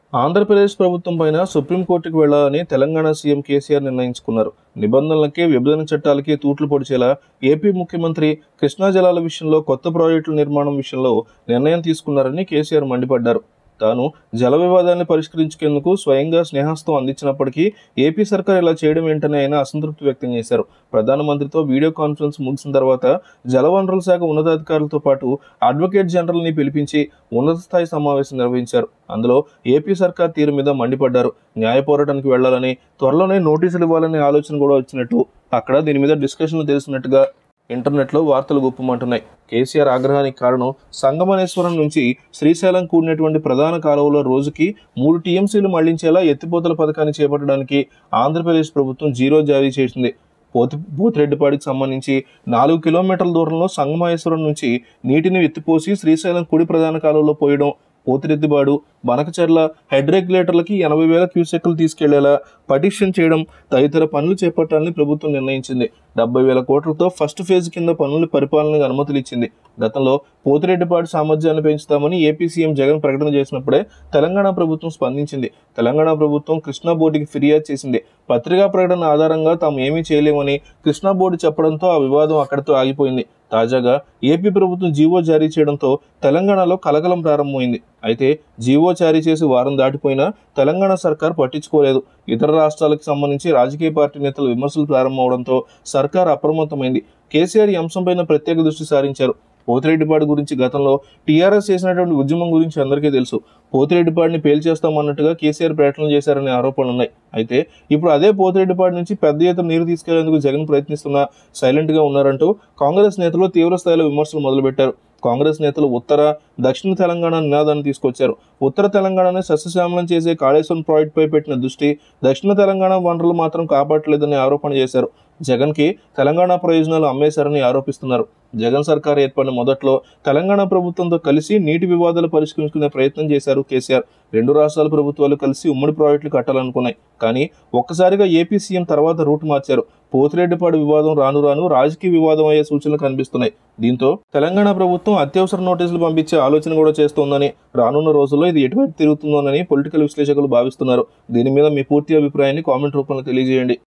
ఆంధ్రప్రదేశ్ ప్రభుత్వం పైన సుప్రీంకోర్టుకు వెళ్లాలని తెలంగాణ సీఎం కేసీఆర్ నిర్ణయించుకున్నారు నిబంధనలకే విభజన చట్టాలకి తూట్లు పొడిచేలా ఏపీ ముఖ్యమంత్రి కృష్ణా జలాల విషయంలో కొత్త ప్రాజెక్టుల నిర్మాణం విషయంలో నిర్ణయం తీసుకున్నారని కేసీఆర్ మండిపడ్డారు తాను జల వివాదాన్ని పరిష్కరించుకేందుకు స్వయంగా స్నేహస్తం అందించినప్పటికీ ఏపీ సర్కార్ ఇలా చేయడం ఏంటని ఆయన అసంతృప్తి వ్యక్తం చేశారు ప్రధానమంత్రితో వీడియో కాన్ఫరెన్స్ ముగిసిన తర్వాత జలవనరుల శాఖ ఉన్నతాధికారులతో పాటు అడ్వకేట్ జనరల్ని పిలిపించి ఉన్నత స్థాయి సమావేశం నిర్వహించారు అందులో ఏపీ సర్కార్ తీరు మీద మండిపడ్డారు న్యాయ పోరాటానికి వెళ్లాలని త్వరలోనే నోటీసులు ఇవ్వాలనే ఆలోచన కూడా వచ్చినట్టు అక్కడ దీని మీద డిస్కషన్లు తెలిసినట్టుగా ఇంటర్నెట్లో వార్తలు గుప్పమంటున్నాయి కేసీఆర్ ఆగ్రహానికి కారణం సంగమనేశ్వరం నుంచి శ్రీశైలం కూడినటువంటి ప్రధాన కాలువలో రోజుకి మూడు టీఎంసీలు మళ్లించేలా ఎత్తిపోతల పథకాన్ని చేపట్టడానికి ఆంధ్రప్రదేశ్ ప్రభుత్వం జీరో జారీ చేసింది పోతి పోతిరెడ్డిపాడికి సంబంధించి నాలుగు కిలోమీటర్ల దూరంలో సంగమేశ్వరం నుంచి నీటిని ఎత్తిపోసి శ్రీశైలం కుడి ప్రధాన కాలువలో పోయడం పోతిరెద్దిపాడు బనకచెర్ల హెడ్ రెగ్యులేటర్లకి ఎనభై వేల క్యూసెక్లు తీసుకెళ్లేలా పటిషన్ చేయడం తదితర పనులు చేపట్టాలని ప్రభుత్వం నిర్ణయించింది డెబ్బై వేల కోట్లతో ఫస్ట్ ఫేజ్ కింద పనుల పరిపాలనకు అనుమతులు ఇచ్చింది గతంలో పోతిరెడ్డిపాడు సామర్థ్యాన్ని పెంచుతామని ఏపీ సీఎం జగన్ ప్రకటన చేసినప్పుడే తెలంగాణ ప్రభుత్వం స్పందించింది తెలంగాణ ప్రభుత్వం కృష్ణా బోర్డుకి ఫిర్యాదు చేసింది పత్రికా ప్రకటన ఆధారంగా తాము ఏమీ చేయలేమని కృష్ణా బోర్డు చెప్పడంతో ఆ వివాదం అక్కడితో ఆగిపోయింది తాజాగా ఏపీ ప్రభుత్వం జీవో జారీ చేయడంతో తెలంగాణలో కలకలం ప్రారంభమైంది అయితే జీవో జారీ చేసి వారం దాటిపోయినా తెలంగాణ సర్కార్ పట్టించుకోలేదు ఇతర రాష్ట్రాలకు సంబంధించి రాజకీయ పార్టీ నేతలు విమర్శలు ప్రారంభమవడంతో సర్కార్ అప్రమత్తమైంది కేసీఆర్ ఈ అంశంపైన ప్రత్యేక దృష్టి సారించారు పోతిరెడ్డిపాడు గురించి గతంలో టీఆర్ఎస్ చేసినటువంటి ఉద్యమం గురించి అందరికీ తెలుసు పోతిరెడ్డిపాడిని పేల్చేస్తామన్నట్టుగా కేసీఆర్ ప్రకటనలు చేశారనే ఆరోపణలు ఉన్నాయి అయితే ఇప్పుడు అదే పోతిరెడ్డిపాడు నుంచి పెద్ద ఎత్తున నీరు తీసుకెళ్లేందుకు జగన్ ప్రయత్నిస్తున్నా సైలెంట్ గా ఉన్నారంటూ కాంగ్రెస్ నేతలు తీవ్ర స్థాయిలో విమర్శలు మొదలుపెట్టారు కాంగ్రెస్ నేతలు ఉత్తర దక్షిణ తెలంగాణ నినాదాన్ని తీసుకొచ్చారు ఉత్తర తెలంగాణని సస్యశ్యామలం చేసే కాళేశ్వరం ప్రాజెక్టుపై పెట్టిన దృష్టి దక్షిణ తెలంగాణ వనరులు మాత్రం కాపాడలేదని ఆరోపణ చేశారు జగన్కి తెలంగాణ ప్రయోజనాలు అమ్మేశారని ఆరోపిస్తున్నారు జగన్ సర్కార్ ఏర్పడిన మొదట్లో తెలంగాణ ప్రభుత్వంతో కలిసి నీటి వివాదాలు పరిష్కరించుకునే ప్రయత్నం చేశారు కేసీఆర్ రెండు రాష్ట్రాల ప్రభుత్వాలు కలిసి ఉమ్మడి ప్రాజెక్టులు కట్టాలనుకున్నాయి కానీ ఒక్కసారిగా ఏపీ సీఎం తర్వాత రూట్ మార్చారు పోతిరెడ్డిపాడు వివాదం రాను రాను రాజకీయ వివాదం అయ్యే సూచనలు కనిపిస్తున్నాయి దీంతో తెలంగాణ ప్రభుత్వం అత్యవసర నోటీసులు పంపించే ఆలోచన కూడా చేస్తోందని రానున్న రోజుల్లో ఇది ఎటువైపు తిరుగుతుందోనని పొలిటికల్ విశ్లేషకులు భావిస్తున్నారు దీని మీద మీ పూర్తి అభిప్రాయాన్ని కామెంట్ రూపంలో తెలియజేయండి